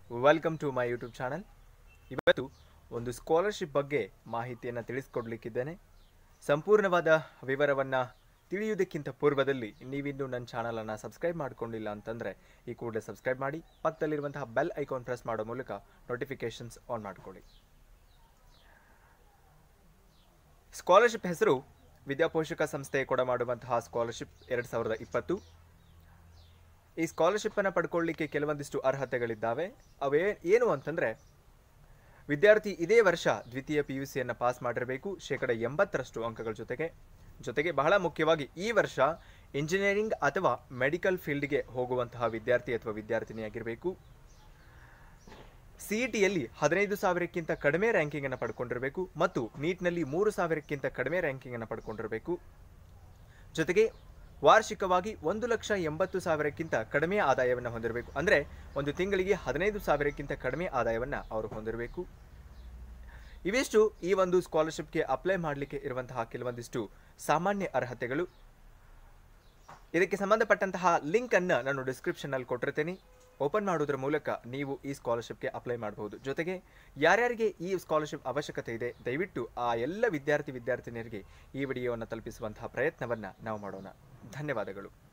welcome to my YouTube channel ಇವತ್ತು ಒಂದು scholarship ಬಗ್ಗೆ ಮಾಹಿತಿಯನ್ನು ತಿಳಿಸ್ಕೊಡ್ಲಿಕ್ಕಿದ್ದೇನೆ ಸಂಪೂರ್ಣವಾದ ವಿವರವನ್ನು ತಿಳಿಯುವುದಕ್ಕಿಂತ ಪೂರ್ವದಲ್ಲಿ ನೀವಿನ್ನೂ ನನ್ನ ಚಾನಲನ್ನು ಸಬ್ಸ್ಕ್ರೈಬ್ ಮಾಡ್ಕೊಂಡಿಲ್ಲ ಅಂತಂದರೆ ಈ ಕೂಡಲೇ ಸಬ್ಸ್ಕ್ರೈಬ್ ಮಾಡಿ ಪಕ್ಕದಲ್ಲಿರುವಂತಹ ಬೆಲ್ ಐಕಾನ್ ಪ್ರೆಸ್ ಮಾಡೋ ಮೂಲಕ ನೋಟಿಫಿಕೇಷನ್ಸ್ ಆನ್ ಮಾಡಿಕೊಳ್ಳಿ ಸ್ಕಾಲರ್ಶಿಪ್ ಹೆಸರು ವಿದ್ಯಾಪೋಷಕ ಸಂಸ್ಥೆ ಕೊಡಮಾಡುವಂತಹ ಸ್ಕಾಲರ್ಶಿಪ್ ಎರಡು ಸಾವಿರದ ಇಪ್ಪತ್ತು ಈ ಸ್ಕಾಲರ್ಶಿಪ್ ಅನ್ನು ಪಡ್ಕೊಳ್ಳಿಕ್ಕೆ ಕೆಲವೊಂದಿಷ್ಟು ಅರ್ಹತೆಗಳಿದ್ದಾವೆ ಅವೇ ಏನು ಅಂತಂದ್ರೆ ವಿದ್ಯಾರ್ಥಿ ಇದೇ ವರ್ಷ ದ್ವಿತೀಯ ಪಿ ಯು ಸಿಯನ್ನು ಪಾಸ್ ಮಾಡಿರಬೇಕು ಶೇಕಡ ಎಂಬತ್ತರಷ್ಟು ಅಂಕಗಳ ಜೊತೆಗೆ ಜೊತೆಗೆ ಬಹಳ ಮುಖ್ಯವಾಗಿ ಈ ವರ್ಷ ಇಂಜಿನಿಯರಿಂಗ್ ಅಥವಾ ಮೆಡಿಕಲ್ ಫೀಲ್ಡ್ಗೆ ಹೋಗುವಂತಹ ವಿದ್ಯಾರ್ಥಿ ಅಥವಾ ವಿದ್ಯಾರ್ಥಿನಿಯಾಗಿರಬೇಕು ಸಿಇಟಿಯಲ್ಲಿ ಹದಿನೈದು ಸಾವಿರಕ್ಕಿಂತ ಕಡಿಮೆ ರ್ಯಾಂಕಿಂಗ್ ಅನ್ನು ಪಡ್ಕೊಂಡಿರಬೇಕು ಮತ್ತು ನೀಟ್ನಲ್ಲಿ ಮೂರು ಸಾವಿರಕ್ಕಿಂತ ಕಡಿಮೆ ರ್ಯಾಂಕಿಂಗ್ ಅನ್ನು ಪಡ್ಕೊಂಡಿರಬೇಕು ಜೊತೆಗೆ ವಾರ್ಷಿಕವಾಗಿ ಒಂದು ಲಕ್ಷ ಎಂಬತ್ತು ಸಾವಿರಕ್ಕಿಂತ ಕಡಿಮೆ ಆದಾಯವನ್ನು ಹೊಂದಿರಬೇಕು ಅಂದರೆ ಒಂದು ತಿಂಗಳಿಗೆ ಹದಿನೈದು ಸಾವಿರಕ್ಕಿಂತ ಕಡಿಮೆ ಆದಾಯವನ್ನು ಅವರು ಹೊಂದಿರಬೇಕು ಇವಿಷ್ಟು ಈ ಒಂದು ಸ್ಕಾಲರ್ಶಿಪ್ಗೆ ಅಪ್ಲೈ ಮಾಡಲಿಕ್ಕೆ ಇರುವಂತಹ ಕೆಲವೊಂದಿಷ್ಟು ಸಾಮಾನ್ಯ ಅರ್ಹತೆಗಳು ಇದಕ್ಕೆ ಸಂಬಂಧಪಟ್ಟಂತಹ ಲಿಂಕ್ ಅನ್ನು ನಾನು ಡಿಸ್ಕ್ರಿಪ್ಷನ್ ಅಲ್ಲಿ ಕೊಟ್ಟಿರ್ತೇನೆ ಓಪನ್ ಮಾಡೋದ್ರ ಮೂಲಕ ನೀವು ಈ ಸ್ಕಾಲರ್ಶಿಪ್ಗೆ ಅಪ್ಲೈ ಮಾಡಬಹುದು ಜೊತೆಗೆ ಯಾರ್ಯಾರಿಗೆ ಈ ಸ್ಕಾಲರ್ಶಿಪ್ ಅವಶ್ಯಕತೆ ಇದೆ ದಯವಿಟ್ಟು ಆ ಎಲ್ಲ ವಿದ್ಯಾರ್ಥಿ ವಿದ್ಯಾರ್ಥಿನಿಯರಿಗೆ ಈ ವಿಡಿಯೋವನ್ನು ತಲುಪಿಸುವಂತಹ ಪ್ರಯತ್ನವನ್ನು ನಾವು ಮಾಡೋಣ ಧನ್ಯವಾದಗಳು